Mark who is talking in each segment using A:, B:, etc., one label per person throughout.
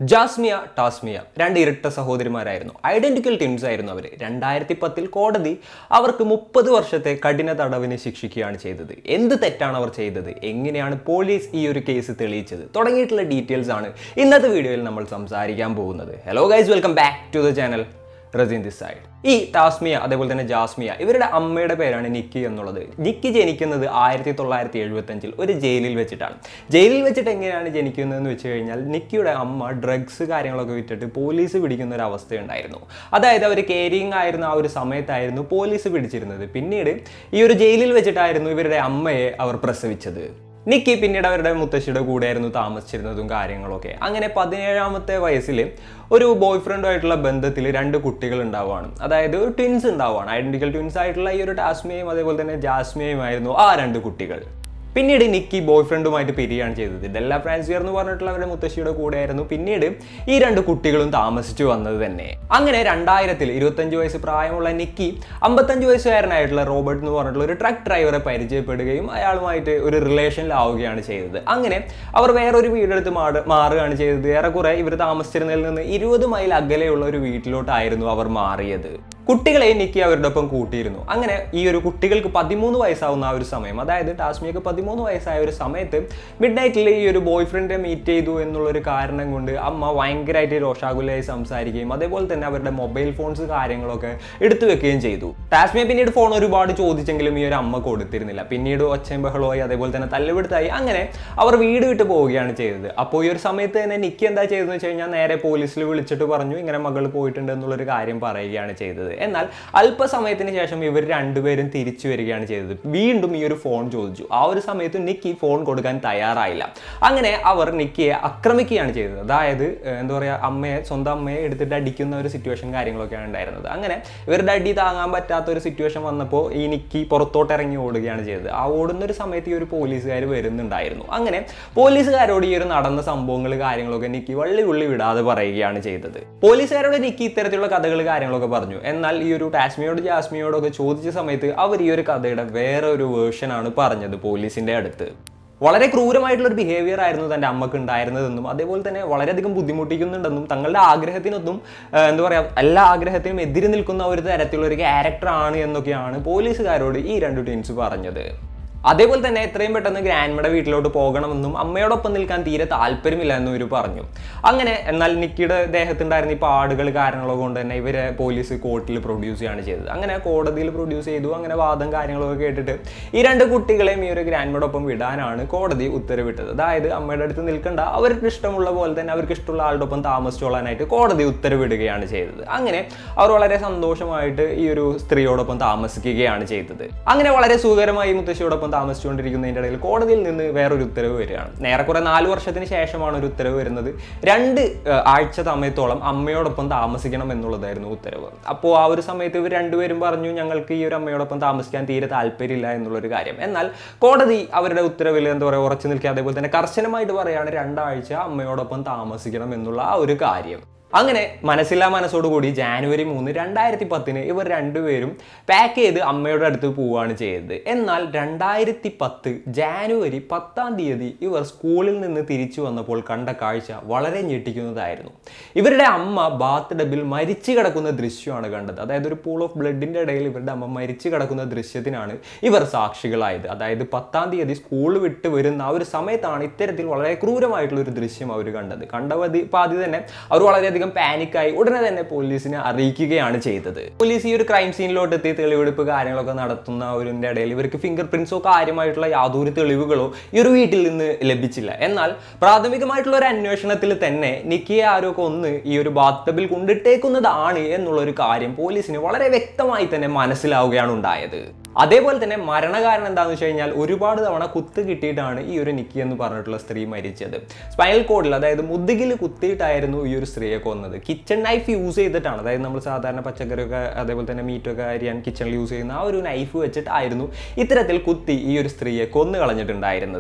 A: ജാസ്മിയ ടാസ്മിയ രണ്ട് ഇരട്ട സഹോദരിമാരായിരുന്നു identical twins ആയിരുന്നു അവർ രണ്ടായിരത്തി പത്തിൽ കോടതി അവർക്ക് മുപ്പത് വർഷത്തെ കഠിന തടവിന് ശിക്ഷിക്കുകയാണ് ചെയ്തത് എന്ത് തെറ്റാണ് അവർ ചെയ്തത് എങ്ങനെയാണ് പോലീസ് ഈ ഒരു കേസ് തെളിയിച്ചത് തുടങ്ങിയിട്ടുള്ള ഡീറ്റെയിൽസ് ആണ് ഇന്നത്തെ വീഡിയോയിൽ നമ്മൾ സംസാരിക്കാൻ പോകുന്നത് hello guys welcome back to the channel Raseen this side ഈ ടാസ്മിയ അതേപോലെ തന്നെ ജാസ്മിയ ഇവരുടെ അമ്മയുടെ പേരാണ് നിക്കി എന്നുള്ളത് നിക്കി ജനിക്കുന്നത് ആയിരത്തി തൊള്ളായിരത്തി എഴുപത്തഞ്ചിൽ ഒരു ജയിലിൽ വെച്ചിട്ടാണ് ജയിലിൽ വെച്ചിട്ട് എങ്ങനെയാണ് ജനിക്കുന്നതെന്ന് വെച്ച് കഴിഞ്ഞാൽ നിക്കിയുടെ അമ്മ ഡ്രഗ്സ് കാര്യങ്ങളൊക്കെ വിറ്റിട്ട് പോലീസ് പിടിക്കുന്ന ഒരു അവസ്ഥയുണ്ടായിരുന്നു അതായത് അവർ കേരിങ് ആയിരുന്ന ആ ഒരു സമയത്തായിരുന്നു പോലീസ് പിടിച്ചിരുന്നത് പിന്നീട് ഈ ഒരു ജയിലിൽ വെച്ചിട്ടായിരുന്നു ഇവരുടെ അമ്മയെ അവർ പ്രസവിച്ചത് നിക്കി പിന്നീട് അവരുടെ മുത്തശ്ശിയുടെ കൂടെയായിരുന്നു താമസിച്ചിരുന്നതും കാര്യങ്ങളൊക്കെ അങ്ങനെ പതിനേഴാമത്തെ വയസ്സിൽ ഒരു ബോയ് ഫ്രണ്ടുമായിട്ടുള്ള ബന്ധത്തിൽ രണ്ട് കുട്ടികൾ ഉണ്ടാവുകയാണ് അതായത് ട്വിൻസ് ഉണ്ടാവുകയാണ് ഐഡന്റിക്കൽ ട്വിൻസ് ആയിട്ടുള്ള ഈ ഒരു ടാസ്മിയയും അതേപോലെ തന്നെ ജാസ്മിയയുമായിരുന്നു ആ രണ്ട് കുട്ടികൾ പിന്നീട് നിക്കി ബോയ് ഫ്രണ്ടുമായിട്ട് പിരിയാണ് ചെയ്തത് ഡെല്ല ഫ്രാൻസിയർ എന്ന് പറഞ്ഞിട്ടുള്ള അവരുടെ മുത്തശ്ശിയുടെ കൂടെയായിരുന്നു പിന്നീട് ഈ രണ്ട് കുട്ടികളും താമസിച്ചു വന്നത് തന്നെ അങ്ങനെ രണ്ടായിരത്തിൽ ഇരുപത്തഞ്ച് വയസ്സ് പ്രായമുള്ള നിക്കി അമ്പത്തഞ്ച് വയസ്സുകാരനായിട്ടുള്ള റോബർട്ട് എന്ന് പറഞ്ഞിട്ടുള്ള ഒരു ട്രക്ക് ഡ്രൈവറെ പരിചയപ്പെടുകയും അയാളുമായിട്ട് ഒരു റിലേഷനിലാവുകയാണ് ചെയ്തത് അങ്ങനെ അവർ വേറൊരു വീടെടുത്ത് മാറ മാറുകയാണ് ചെയ്തത് ഏറെക്കുറെ ഇവർ താമസിച്ചിരുന്നതിൽ നിന്ന് ഇരുപത് മൈൽ അകലെയുള്ള ഒരു വീട്ടിലോട്ടായിരുന്നു അവർ മാറിയത് കുട്ടികളെ നിക്കി അവരുടെ ഒപ്പം കൂട്ടിയിരുന്നു അങ്ങനെ ഈ ഒരു കുട്ടികൾക്ക് പതിമൂന്ന് വയസ്സാവുന്ന ആ ഒരു സമയം അതായത് ടാസ്മിയക്ക് പതിമൂന്ന് വയസ്സായ ഒരു സമയത്ത് മിഡ് നൈറ്റിൽ ഈ ഒരു ബോയ് ഫ്രണ്ടിനെ മീറ്റ് ചെയ്തു എന്നുള്ളൊരു കാരണം കൊണ്ട് അമ്മ ഭയങ്കരമായിട്ട് രോഷാകുലയായി സംസാരിക്കുകയും അതേപോലെ തന്നെ അവരുടെ മൊബൈൽ ഫോൺസ് കാര്യങ്ങളൊക്കെ എടുത്തു വെക്കുകയും ചെയ്തു ടാസ്മിയ പിന്നീട് ഫോൺ ഒരുപാട് ചോദിച്ചെങ്കിലും ഈ ഒരു അമ്മ കൊടുത്തിരുന്നില്ല പിന്നീട് ഒച്ചയും ബഹളമായി അതേപോലെ തന്നെ തല്ലുപിടുത്തായി അങ്ങനെ അവർ വീട് വിട്ട് പോവുകയാണ് ചെയ്തത് അപ്പോൾ ഈ ഒരു സമയത്ത് തന്നെ നിക്കി എന്താ ചെയ്തതെന്ന് വെച്ച് കഴിഞ്ഞാൽ നേരെ പോലീസിൽ വിളിച്ചിട്ട് പറഞ്ഞു ഇങ്ങനെ മകൾ പോയിട്ടുണ്ട് എന്നുള്ളൊരു കാര്യം പറയുകയാണ് ചെയ്തത് എന്നാൽ അല്പസമയത്തിന് ശേഷം ഇവർ രണ്ടുപേരും തിരിച്ചു വരികയാണ് ചെയ്തത് വീണ്ടും ഈ ഒരു ഫോൺ ചോദിച്ചു ആ ഒരു സമയത്ത് നിക്കി ഫോൺ കൊടുക്കാൻ തയ്യാറായില്ല അങ്ങനെ അവർ നിക്കിയെ ആക്രമിക്കുകയാണ് ചെയ്തത് അതായത് ഏഹ്, എന്താ പറയുക അമ്മയെ സ്വന്തം അമ്മയെ എടുത്തിട്ട് അടിക്കുന്ന ഒരു സിറ്റുവേഷൻ കാര്യങ്ങളൊക്കെയാണ് ഉണ്ടായിരുന്നത് അങ്ങനെ ഇവരുടെ അടി താങ്ങാൻ പറ്റാത്ത ഒരു സിറ്റുവേഷൻ വന്നപ്പോൾ ഈ നിക്കി പുറത്തോട്ട് ഇറങ്ങി ഓടുകയാണ് ചെയ്തത് ആ ഓടുന്ന ഒരു സമയത്ത് ഈ ഒരു പോലീസുകാർ വരുന്നുണ്ടായിരുന്നു അങ്ങനെ പോലീസുകാരോട് ഈ ഒരു നടന്ന സംഭവങ്ങൾ കാര്യങ്ങളൊക്കെ നിക്കി വള്ളി ഉള്ളി വിടാതെ പറയുകയാണ് ചെയ്തത് പോലീസുകാരോട് നിക്കി ഇത്തരത്തിലുള്ള കഥകൾ കാര്യങ്ങളൊക്കെ പറഞ്ഞു എന്നാൽ ഈ ഒരു ടാസ്മിയോട് ജാസ്മിയോടൊക്കെ ചോദിച്ച സമയത്ത് അവർ ഈ ഒരു കഥയുടെ വേറെ ഒരു വേർഷനാണ് പറഞ്ഞത് പോലീസിന്റെ അടുത്ത് വളരെ ക്രൂരമായിട്ടുള്ള ഒരു ബിഹേവിയർ ആയിരുന്നു തൻ്റെ അമ്മക്ക് ഉണ്ടായിരുന്നതെന്നും അതേപോലെ തന്നെ വളരെയധികം ബുദ്ധിമുട്ടിക്കുന്നുണ്ടെന്നും തങ്ങളുടെ ആഗ്രഹത്തിനൊന്നും ആ, എന്താ പറയുക എല്ലാ ആഗ്രഹത്തിനും എതിര് നിൽക്കുന്ന ഒരു തരത്തിലുള്ള ഒരു ക്യാരക്ടറാണ് എന്നൊക്കെയാണ് പോലീസുകാരോട് ഈ രണ്ട് ടീംസ് പറഞ്ഞത് അതേപോലെ തന്നെ എത്രയും പെട്ടെന്ന് ഗ്രാൻഡ്മയുടെ വീട്ടിലോട്ട് പോകണമെന്നും അമ്മയോടൊപ്പം നിൽക്കാൻ തീരെ താല്പര്യമില്ല എന്നും ഇവർ പറഞ്ഞു അങ്ങനെ എന്നാൽ നിക്കിയുടെ ദേഹത്തുണ്ടായിരുന്ന ഈ പാടുകൾ കാരണങ്ങളൊക്കെ കൊണ്ട് തന്നെ ഇവരെ പോലീസ് കോർട്ടിൽ പ്രൊഡ്യൂസ് ചെയ്യാണ് ചെയ്തത് അങ്ങനെ കോടതിയിൽ പ്രൊഡ്യൂസ് ചെയ്തു അങ്ങനെ വാദം കാര്യങ്ങളൊക്കെ കേട്ടിട്ട് ഈ രണ്ട് കുട്ടികളെയും ഈ ഒരു ഗ്രാൻഡ്മയോടൊപ്പം വിടാനാണ് കോടതി ഉത്തരവിട്ടത് അതായത് അമ്മയുടെ അടുത്ത് നിൽക്കണ്ട അവർക്ക് ഇഷ്ടമുള്ള പോലെ തന്നെ അവർക്ക് ഇഷ്ടമുള്ള ആളുടെ ഒപ്പം താമസിച്ചോളാനായിട്ട് കോടതി ഉത്തരവിടുകയാണ് ചെയ്തത് അങ്ങനെ അവർ വളരെ സന്തോഷമായിട്ട് ഈ ഒരു സ്ത്രീയോടൊപ്പം താമസിക്കുകയാണ് ചെയ്തത് അങ്ങനെ വളരെ സുഖകരമായി മുത്തശ്ശിയോടൊപ്പം താമസിച്ചുകൊണ്ടിരിക്കുന്നതിൻ്റെ ഇടയിൽ കോടതിയിൽ നിന്ന് വേറൊരു ഉത്തരവ് വരികയാണ് നേരെക്കുറെ നാല് വർഷത്തിന് ശേഷമാണ് ഒരു ഉത്തരവ് വരുന്നത് രണ്ട് ഏഹ്, ആഴ്ച സമയത്തോളം അമ്മയോടൊപ്പം താമസിക്കണം എന്നുള്ളതായിരുന്നു ഉത്തരവ് അപ്പോൾ ആ ഒരു സമയത്ത് ഇവർ രണ്ടുപേരും പറഞ്ഞു ഞങ്ങൾക്ക് ഈ ഒരു അമ്മയോടൊപ്പം താമസിക്കാൻ തീരെ താല്പര്യമില്ല എന്നുള്ളൊരു കാര്യം എന്നാൽ കോടതി അവരുടെ ഉത്തരവിൽ എന്താ പറയുക ഉറച്ചു നിൽക്കുക അതേപോലെ തന്നെ കർശനമായിട്ട് പറയുകയാണ് രണ്ടാഴ്ച അമ്മയോടൊപ്പം താമസിക്കണം എന്നുള്ള ആ ഒരു കാര്യം അങ്ങനെ മനസ്സില്ലാ മനസ്സോടുകൂടി ജാനുവരി മൂന്ന് രണ്ടായിരത്തി പത്തിന് ഇവർ രണ്ടുപേരും പാക്ക് ചെയ്ത് അമ്മയുടെ അടുത്ത് പോവുകയാണ് ചെയ്തത് എന്നാൽ രണ്ടായിരത്തി പത്ത് ജാനുവരി പത്താം തീയതി ഇവർ സ്കൂളിൽ നിന്ന് തിരിച്ചു വന്നപ്പോൾ കണ്ട കാഴ്ച വളരെ ഞെട്ടിക്കുന്നതായിരുന്നു ഇവരുടെ അമ്മ ബാത്ത് ഡബിൽ മരിച്ചു കിടക്കുന്ന ദൃശ്യമാണ് കണ്ടത് അതായത് ഒരു പൂൾ ഓഫ് ബ്ലഡിന്റെ ഇടയിൽ ഇവരുടെ അമ്മ മരിച്ചു കിടക്കുന്ന ദൃശ്യത്തിനാണ് ഇവർ സാക്ഷികളായത് അതായത് പത്താം തീയതി സ്കൂൾ വിട്ട് വരുന്ന ആ ഒരു സമയത്താണ് ഇത്തരത്തിൽ വളരെ ക്രൂരമായിട്ടുള്ള ഒരു ദൃശ്യം അവർ കണ്ടത് കണ്ടവതി പാതി തന്നെ അവർ വളരെയധികം പാനിക്കായി ഉടനെ തന്നെ പോലീസിനെ അറിയിക്കുകയാണ് ചെയ്തത് പോലീസ് ഈ ഒരു ക്രൈം സീനിലോട്ട് എത്തി തെളിവെടുപ്പ് കാര്യങ്ങളൊക്കെ നടത്തുന്ന ഒരുന്റെ ഇടയിൽ ഇവർക്ക് ഫിംഗർ പ്രിന്റ്സോ കാര്യമായിട്ടുള്ള യാതൊരു തെളിവുകളോ ഈ ഒരു വീട്ടിൽ നിന്ന് ലഭിച്ചില്ല എന്നാൽ പ്രാഥമികമായിട്ടുള്ള ഒരു അന്വേഷണത്തിൽ തന്നെ നിക്കിയെ ആരൊക്കെ ഒന്ന് ഈ ഒരു ബാത്തബിൽ കൊണ്ടിട്ടേക്കുന്നതാണ് എന്നുള്ള ഒരു കാര്യം പോലീസിന് വളരെ വ്യക്തമായി തന്നെ മനസ്സിലാവുകയാണ് ഉണ്ടായത് അതേപോലെ തന്നെ മരണകാരണം എന്താണെന്ന് വെച്ച് കഴിഞ്ഞാൽ ഒരുപാട് തവണ കുത്ത് കിട്ടിയിട്ടാണ് ഈ ഒരു നിക്കി എന്ന് പറഞ്ഞിട്ടുള്ള സ്ത്രീ മരിച്ചത് സ്പൈനൽ കോഡിൽ അതായത് മുതുകിൽ കുത്തിയിട്ടായിരുന്നു ഈ ഒരു സ്ത്രീയെ കൊന്നത് കിച്ചൺ നൈഫ് യൂസ് ചെയ്തിട്ടാണ് അതായത് നമ്മൾ സാധാരണ പച്ചക്കറിയൊക്കെ അതേപോലെ തന്നെ മീറ്റൊക്കെ അരിയാൻ കിച്ചണിൽ യൂസ് ചെയ്യുന്ന ആ ഒരു നൈഫ് വെച്ചിട്ടായിരുന്നു ഇത്തരത്തിൽ കുത്തി ഈ ഒരു സ്ത്രീയെ കൊന്നു കളഞ്ഞിട്ടുണ്ടായിരുന്നത്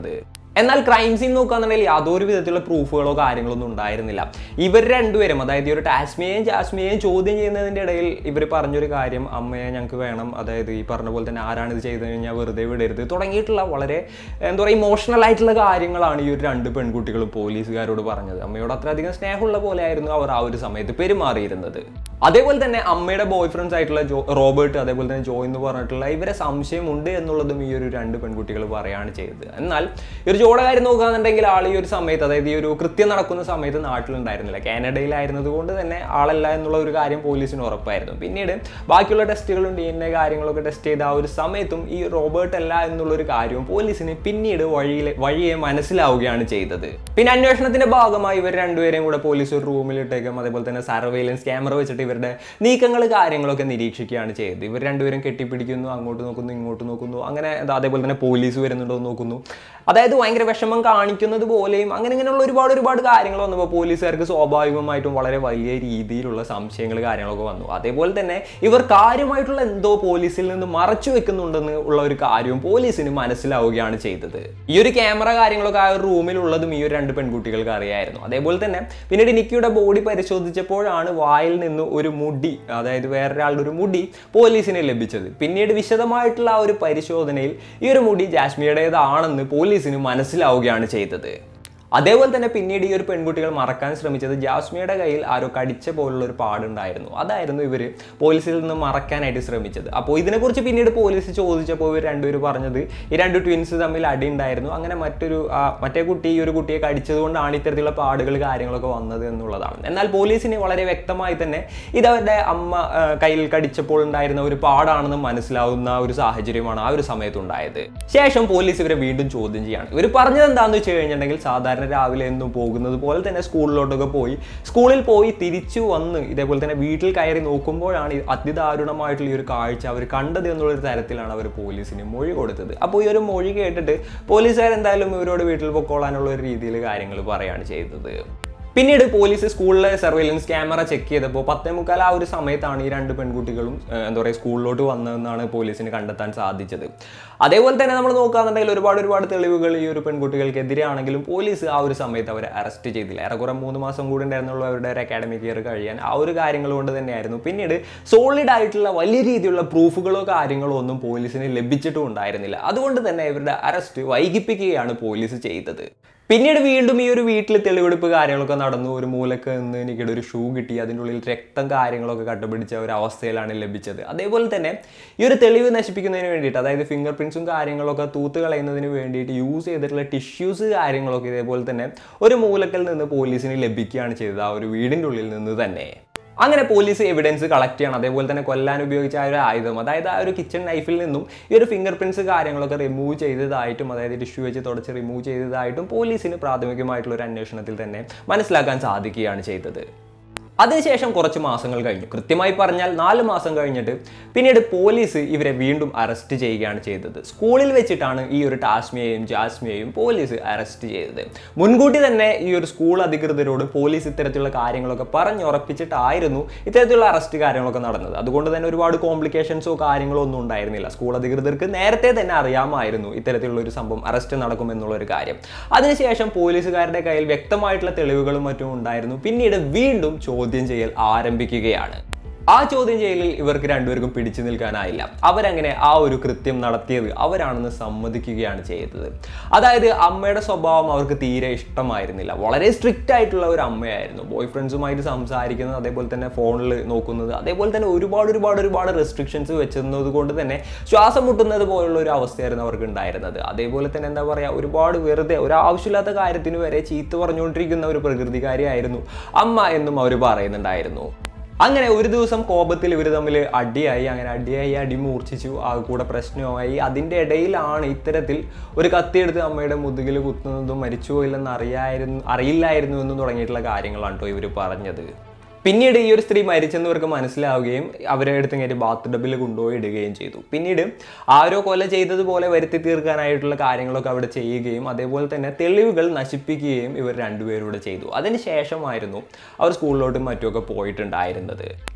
A: എന്നാൽ ക്രൈം സീൻ നോക്കുകയാണെന്നുണ്ടെങ്കിൽ യാതൊരു വിധത്തിലുള്ള പ്രൂഫുകളോ കാര്യങ്ങളോ ഒന്നും ഉണ്ടായിരുന്നില്ല ഇവർ രണ്ടുപേരും അതായത് ഈ ഒരു ടാസ്മിയെയും ജാസ്മിയെയും ചോദ്യം ചെയ്യുന്നതിൻ്റെ ഇടയിൽ ഇവർ പറഞ്ഞൊരു കാര്യം അമ്മയെ ഞങ്ങൾക്ക് വേണം അതായത് ഈ പറഞ്ഞ പോലെ തന്നെ ആരാണ് ഇത് ചെയ്തത് കഴിഞ്ഞാൽ വെറുതെ വിടരുത് തുടങ്ങിയിട്ടുള്ള വളരെ എന്താ പറയുക ഇമോഷണൽ ആയിട്ടുള്ള കാര്യങ്ങളാണ് ഈ ഒരു രണ്ട് പെൺകുട്ടികളും പോലീസുകാരോട് പറഞ്ഞത് അമ്മയോട് അത്രയധികം സ്നേഹമുള്ള പോലെ ആയിരുന്നു അവർ ആ ഒരു സമയത്ത് പെരുമാറിയിരുന്നത് അതേപോലെ തന്നെ അമ്മയുടെ ബോയ് ഫ്രണ്ട്സ് ആയിട്ടുള്ള ജോ റോബർട്ട് അതേപോലെ തന്നെ ജോയ് എന്ന് പറഞ്ഞിട്ടുള്ള ഇവരെ സംശയമുണ്ട് എന്നുള്ളതും ഈ ഒരു രണ്ട് പെൺകുട്ടികൾ പറയാണ് ചെയ്തത് എന്നാൽ ഈ ഒരു ജോയുടെ കാര്യം നോക്കുകയാണെന്നുണ്ടെങ്കിൽ ആൾ ഈ ഒരു സമയത്ത് അതായത് ഈ ഒരു കൃത്യം നടക്കുന്ന സമയത്ത് നാട്ടിലുണ്ടായിരുന്നില്ല കാനഡയിലായിരുന്നത് കൊണ്ട് തന്നെ ആളല്ല എന്നുള്ള ഒരു കാര്യം പോലീസിന് ഉറപ്പായിരുന്നു പിന്നീട് ബാക്കിയുള്ള ടെസ്റ്റുകളും ഡി എൻ എ കാര്യങ്ങളൊക്കെ ടെസ്റ്റ് ചെയ്ത ആ ഒരു സമയത്തും ഈ റോബർട്ട് അല്ല എന്നുള്ളൊരു കാര്യവും പോലീസിന് പിന്നീട് വഴിയിലെ വഴിയെ മനസ്സിലാവുകയാണ് ചെയ്തത് പിന്നെ അന്വേഷണത്തിന്റെ ഭാഗമായി ഇവർ രണ്ടുപേരെയും കൂടെ പോലീസ് ഒരു റൂമിലിട്ടേക്കും അതേപോലെ തന്നെ സർവൈലൻസ് ക്യാമറ വെച്ചിട്ട് ഇവരുടെ നീക്കങ്ങൾ കാര്യങ്ങളൊക്കെ നിരീക്ഷിക്കുകയാണ് ചെയ്തത് ഇവർ രണ്ടുപേരും കെട്ടിപ്പിടിക്കുന്നു അങ്ങോട്ട് നോക്കുന്നു ഇങ്ങോട്ട് നോക്കുന്നു അങ്ങനെ എന്താ അതേപോലെ തന്നെ പോലീസ് വരുന്നുണ്ടോ എന്ന് നോക്കുന്നു അതായത് ഭയങ്കര വിഷമം കാണിക്കുന്നത് പോലെയും അങ്ങനെ ഇങ്ങനെയുള്ള ഒരുപാട് ഒരുപാട് കാര്യങ്ങൾ വന്നപ്പോൾ പോലീസുകാർക്ക് സ്വാഭാവികമായിട്ടും വളരെ വലിയ രീതിയിലുള്ള സംശയങ്ങൾ കാര്യങ്ങളൊക്കെ വന്നു അതേപോലെ തന്നെ ഇവർ കാര്യമായിട്ടുള്ള എന്തോ പോലീസിൽ നിന്ന് മറച്ചു വെക്കുന്നുണ്ടെന്ന് ഉള്ള ഒരു കാര്യവും പോലീസിന് മനസ്സിലാവുകയാണ് ചെയ്തത് ഈ ഒരു ക്യാമറ കാര്യങ്ങളൊക്കെ ആ ഒരു റൂമിലുള്ളതും ഈ ഒരു രണ്ട് പെൺകുട്ടികൾക്ക് അറിയായിരുന്നു അതേപോലെ തന്നെ പിന്നീട് നിക്കിയുടെ ബോഡി പരിശോധിച്ചപ്പോഴാണ് വായിൽ നിന്ന് ഒരു മുടി അതായത് വേറൊരാളുടെ ഒരു മുടി പോലീസിന് ലഭിച്ചത് പിന്നീട് വിശദമായിട്ടുള്ള ആ ഒരു പരിശോധനയിൽ ഈ ഒരു മുടി ജാസ്മിയുടേതാണെന്ന് പോലീസിന് മനസ്സിലാവുകയാണ് ചെയ്തത് അതേപോലെ തന്നെ പിന്നീട് ഈ ഒരു പെൺകുട്ടികൾ മറക്കാൻ ശ്രമിച്ചത് ജാസ്മിയുടെ കയ്യിൽ ആരോ കടിച്ച പോലുള്ള ഒരു പാടുണ്ടായിരുന്നു അതായിരുന്നു ഇവർ പോലീസിൽ നിന്ന് മറക്കാനായിട്ട് ശ്രമിച്ചത് അപ്പോൾ ഇതിനെക്കുറിച്ച് പിന്നീട് പോലീസ് ചോദിച്ചപ്പോൾ ഇവർ രണ്ടുപേരും പറഞ്ഞത് ഈ രണ്ട് ട്വിൻസ് തമ്മിൽ അടി ഉണ്ടായിരുന്നു അങ്ങനെ മറ്റൊരു ആ, മറ്റേ കുട്ടി ഈ ഒരു കുട്ടിയെ കടിച്ചതുകൊണ്ടാണ് ഇത്തരത്തിലുള്ള പാടുകൾ കാര്യങ്ങളൊക്കെ വന്നത് എന്നുള്ളതാണ് എന്നാൽ പോലീസിന് വളരെ വ്യക്തമായി തന്നെ ഇത് അവരുടെ അമ്മ ആ, കയ്യിൽ കടിച്ചപ്പോൾ ഉണ്ടായിരുന്ന ഒരു പാടാണെന്ന് മനസ്സിലാവുന്ന ഒരു സാഹചര്യമാണ് ആ ഒരു സമയത്ത് ഉണ്ടായത് ശേഷം പോലീസ് ഇവരെ വീണ്ടും ചോദ്യം ചെയ്യാണ് ഇവർ പറഞ്ഞത് എന്താണെന്ന് വെച്ച് കഴിഞ്ഞിട്ടുണ്ടെങ്കിൽ സാധാരണ രാവിലെ എന്നും പോകുന്നത് പോലെ തന്നെ സ്കൂളിലോട്ടൊക്കെ പോയി സ്കൂളിൽ പോയി തിരിച്ചു വന്ന് ഇതേപോലെ തന്നെ വീട്ടിൽ കയറി നോക്കുമ്പോഴാണ് ഈ അതിദാരുണമായിട്ടുള്ള ഈ ഒരു കാഴ്ച അവർ കണ്ടത് എന്നുള്ളൊരു തരത്തിലാണ് അവർ പോലീസിന് മൊഴി കൊടുത്തത് അപ്പോൾ ഈ ഒരു മൊഴി കേട്ടിട്ട് പോലീസുകാർ എന്തായാലും ഇവരോട് വീട്ടിൽ പൊക്കോളാനുള്ള ഒരു രീതിയിൽ കാര്യങ്ങൾ പറയുകയാണ് ചെയ്തത് പിന്നീട് പോലീസ് സ്കൂളിലെ സർവൈലൻസ് ക്യാമറ ചെക്ക് ചെയ്തപ്പോൾ പത്തേ മുക്കാൽ ആ ഒരു സമയത്താണ് ഈ രണ്ട് പെൺകുട്ടികളും ഏഹ്, എന്താ പറയുക സ്കൂളിലോട്ട് വന്നതെന്നാണ് പോലീസിന് കണ്ടെത്താൻ സാധിച്ചത് അതേപോലെ തന്നെ നമ്മൾ നോക്കുകയാണെന്നുണ്ടെങ്കിൽ ഒരുപാട് ഒരുപാട് തെളിവുകൾ ഈ ഒരു പെൺകുട്ടികൾക്കെതിരെ ആണെങ്കിലും പോലീസ് ആ ഒരു സമയത്ത് അവരെ അറസ്റ്റ് ചെയ്തില്ല ഏറെക്കുറെ മൂന്ന് മാസം കൂടി ഉണ്ടായിരുന്നുള്ളൂ അവരുടെ ഒരു അക്കാഡമിക് ഇയർ കഴിയാൻ ആ ഒരു കാര്യങ്ങൾ കൊണ്ട് തന്നെയായിരുന്നു പിന്നീട് സോളിഡ് ആയിട്ടുള്ള വലിയ രീതിയിലുള്ള പ്രൂഫുകളോ കാര്യങ്ങളോ ഒന്നും പോലീസിന് ലഭിച്ചിട്ടും ഉണ്ടായിരുന്നില്ല അതുകൊണ്ട് തന്നെ ഇവരുടെ അറസ്റ്റ് വൈകിപ്പിക്കുകയാണ് പോലീസ് ചെയ്തത് പിന്നീട് വീണ്ടും ഈ ഒരു വീട്ടിൽ തെളിവെടുപ്പ് കാര്യങ്ങളൊക്കെ നടന്നു ഒരു മൂലക്ക് നിന്ന് എനിക്കിടെ ഒരു ഷൂ കിട്ടി അതിൻ്റെ ഉള്ളിൽ രക്തം കാര്യങ്ങളൊക്കെ കട്ടുപിടിച്ച ഒരു അവസ്ഥയിലാണ് ലഭിച്ചത് അതേപോലെ തന്നെ ഈ ഒരു തെളിവ് നശിപ്പിക്കുന്നതിന് വേണ്ടിയിട്ട് അതായത് ഫിംഗർ പ്രിൻസും കാര്യങ്ങളൊക്കെ തൂത്ത് കളയുന്നതിന് വേണ്ടിയിട്ട് യൂസ് ചെയ്തിട്ടുള്ള ടിഷ്യൂസ് കാര്യങ്ങളൊക്കെ ഇതേപോലെ തന്നെ ഒരു മൂലക്കൽ നിന്ന് പോലീസിന് ലഭിക്കുകയാണ് ചെയ്തത് ആ ഒരു വീടിൻ്റെ ഉള്ളിൽ നിന്ന് തന്നെ അങ്ങനെ പോലീസ് എവിഡൻസ് കളക്ട് ചെയ്യണം അതേപോലെ തന്നെ കൊല്ലാൻ ഉപയോഗിച്ച ആ ഒരു ആയുധം അതായത് ആ ഒരു കിച്ചൺ നൈഫിൽ നിന്നും ഈ ഒരു ഫിംഗർ പ്രിൻസ് കാര്യങ്ങളൊക്കെ റിമൂവ് ചെയ്തതായിട്ടും അതായത് ടിഷ്യൂ വെച്ച് തുടച്ച് റിമൂവ് ചെയ്തതായിട്ടും പോലീസിന് പ്രാഥമികമായിട്ടുള്ള ഒരു അന്വേഷണത്തിൽ തന്നെ മനസ്സിലാക്കാൻ സാധിക്കുകയാണ് ചെയ്തത് അതിനുശേഷം കുറച്ച് മാസങ്ങൾ കഴിഞ്ഞു കൃത്യമായി പറഞ്ഞാൽ നാല് മാസം കഴിഞ്ഞിട്ട് പിന്നീട് പോലീസ് ഇവരെ വീണ്ടും അറസ്റ്റ് ചെയ്യുകയാണ് ചെയ്തത് സ്കൂളിൽ വെച്ചിട്ടാണ് ഈ ഒരു ടാസ്മിയെയും ജാസ്മിയെയും പോലീസ് അറസ്റ്റ് ചെയ്തത് മുൻകൂട്ടി തന്നെ ഈ ഒരു സ്കൂൾ അധികൃതരോട് പോലീസ് ഇത്തരത്തിലുള്ള കാര്യങ്ങളൊക്കെ പറഞ്ഞുറപ്പിച്ചിട്ടായിരുന്നു ഇത്തരത്തിലുള്ള അറസ്റ്റ് കാര്യങ്ങളൊക്കെ നടന്നത് അതുകൊണ്ട് തന്നെ ഒരുപാട് കോംപ്ലിക്കേഷൻസോ കാര്യങ്ങളോ ഒന്നും ഉണ്ടായിരുന്നില്ല സ്കൂൾ അധികൃതർക്ക് നേരത്തെ തന്നെ അറിയാമായിരുന്നു ഇത്തരത്തിലുള്ള ഒരു സംഭവം അറസ്റ്റ് നടക്കുമെന്നുള്ള ഒരു കാര്യം അതിനുശേഷം പോലീസുകാരുടെ കയ്യിൽ വ്യക്തമായിട്ടുള്ള തെളിവുകളും മറ്റും ഉണ്ടായിരുന്നു പിന്നീട് വീണ്ടും ചോദ്യം ചെയ്യൽ ആരംഭിക്കുകയാണ് ആ ചോദ്യം ചെയ്യലിൽ ഇവർക്ക് രണ്ടുപേർക്കും പിടിച്ചു നിൽക്കാനായില്ല അവരങ്ങനെ ആ ഒരു കൃത്യം നടത്തിയത് അവരാണെന്ന് സമ്മതിക്കുകയാണ് ചെയ്തത് അതായത് അമ്മയുടെ സ്വഭാവം അവർക്ക് തീരെ ഇഷ്ടമായിരുന്നില്ല വളരെ സ്ട്രിക്റ്റ് ആയിട്ടുള്ള ഒരു അമ്മയായിരുന്നു ബോയ് ഫ്രണ്ട്സുമായിട്ട് സംസാരിക്കുന്നത് അതേപോലെ തന്നെ ഫോണിൽ നോക്കുന്നത് അതേപോലെ തന്നെ ഒരുപാട് ഒരുപാട് ഒരുപാട് റെസ്ട്രിക്ഷൻസ് വെച്ചിരുന്നത് കൊണ്ട് തന്നെ ശ്വാസം മുട്ടുന്നത് പോലുള്ള ഒരു അവസ്ഥയായിരുന്നു അവർക്ക് ഉണ്ടായിരുന്നത് അതേപോലെ തന്നെ എന്താ പറയുക ഒരുപാട് വെറുതെ ഒരു ആവശ്യമില്ലാത്ത കാര്യത്തിന് വരെ ചീത്ത പറഞ്ഞുകൊണ്ടിരിക്കുന്ന ഒരു പ്രകൃതികാരിയായിരുന്നു അമ്മ എന്നും അവർ പറയുന്നുണ്ടായിരുന്നു അങ്ങനെ ഒരു ദിവസം കോപത്തിൽ ഇവർ തമ്മിൽ അടിയായി അങ്ങനെ അടിയായി അടി മൂർച്ഛിച്ചു ആ കൂടെ പ്രശ്നമായി അതിൻ്റെ ഇടയിലാണ് ഇത്തരത്തിൽ ഒരു കത്തിയെടുത്ത് അമ്മയുടെ മുതുകിൽ കുത്തുന്നതും മരിച്ചുപോയില്ലെന്ന് അറിയായിരുന്നു അറിയില്ലായിരുന്നു എന്നും തുടങ്ങിയിട്ടുള്ള കാര്യങ്ങളാണ് കേട്ടോ ഇവർ പറഞ്ഞത് പിന്നീട് ഈ ഒരു സ്ത്രീ മരിച്ചെന്ന് ഇവർക്ക് മനസ്സിലാവുകയും അവരെ എടുത്ത് കയറ്റി ബാത്ത് ടബിൽ കൊണ്ടുപോയി ഇടുകയും ചെയ്തു പിന്നീട് ആരോ കൊല ചെയ്തതുപോലെ വരുത്തി തീർക്കാനായിട്ടുള്ള കാര്യങ്ങളൊക്കെ അവിടെ ചെയ്യുകയും അതേപോലെ തന്നെ തെളിവുകൾ നശിപ്പിക്കുകയും ഇവർ രണ്ടുപേരൂടെ ചെയ്തു അതിന് ശേഷമായിരുന്നു അവർ സ്കൂളിലോട്ടും മറ്റുമൊക്കെ പോയിട്ടുണ്ടായിരുന്നത്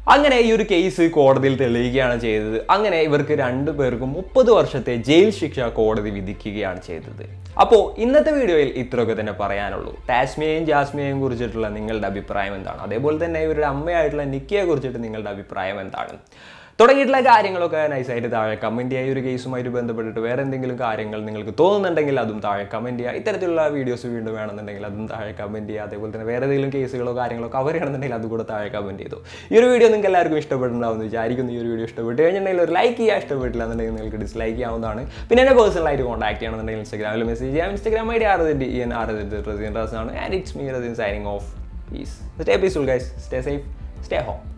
A: അങ്ങനെ ഈ ഒരു കേസ് കോടതിയിൽ തെളിയിക്കുകയാണ് ചെയ്തത് അങ്ങനെ ഇവർക്ക് രണ്ടു പേർക്കും മുപ്പത് വർഷത്തെ ജയിൽ ശിക്ഷ കോടതി വിധിക്കുകയാണ് ചെയ്തത് അപ്പോൾ ഇന്നത്തെ വീഡിയോയിൽ ഇത്രയൊക്കെ തന്നെ പറയാനുള്ളൂ ടാസ്മിയെയും ജാസ്മിയെയും കുറിച്ചിട്ടുള്ള നിങ്ങളുടെ അഭിപ്രായം എന്താണ് അതേപോലെ തന്നെ ഇവരുടെ അമ്മയായിട്ടുള്ള നിക്കിയെ കുറിച്ചിട്ട് നിങ്ങളുടെ അഭിപ്രായം എന്താണ് തുടങ്ങിയിട്ടുള്ള കാര്യങ്ങളൊക്കെ നൈസായിട്ട് താഴെ കമൻറ്റ് ചെയ്യുക ഈ ഒരു കേസുമായിട്ട് ബന്ധപ്പെട്ടിട്ട് വേറെ എന്തെങ്കിലും കാര്യങ്ങൾ നിങ്ങൾക്ക് തോന്നുന്നുണ്ടെങ്കിൽ അതും താഴെ കമൻറ്റ് ചെയ്യുക ഇത്തരത്തിലുള്ള വീഡിയോസ് വീണ്ടും വേണമെന്നുണ്ടെങ്കിൽ അതും താഴെ കമൻറ്റ് ചെയ്യുക അതേപോലെ തന്നെ വേറെ ഏതെങ്കിലും കേസുകളോ കാര്യങ്ങളോ കവർ ചെയ്യണമെന്നുണ്ടെങ്കിൽ അതും കൂടെ താഴെ കമൻറ്റ് ചെയ്തു ഈ ഒരു വീഡിയോ നിങ്ങൾക്ക് എല്ലാവർക്കും ഇഷ്ടപ്പെട്ടിട്ടുണ്ടാവും എന്ന് വിചാരിക്കുന്നു ഈ ഒരു വീഡിയോ ഇഷ്ടപ്പെട്ട് കഴിഞ്ഞിട്ടുണ്ടെങ്കിൽ ഒരു ലൈക്ക് ചെയ്യുക ഇഷ്ടപ്പെട്ടില്ല എന്നുണ്ടെങ്കിൽ നിങ്ങൾക്ക് ഡിസ്ലൈക്ക് ചെയ്യാവുന്നതാണ് പിന്നെ എന്നെ പേഴ്സണലായിട്ട് കോൺടാക്ട് ചെയ്യണമെന്നുണ്ടെങ്കിൽ ഇൻസ്റ്റാഗ്രാമിൽ മെസ്സേജ് ചെയ്യാം Instagram I D R E N R Razin Raz ആണ് and it's me Razin signing off peace stay peaceful guys stay safe stay home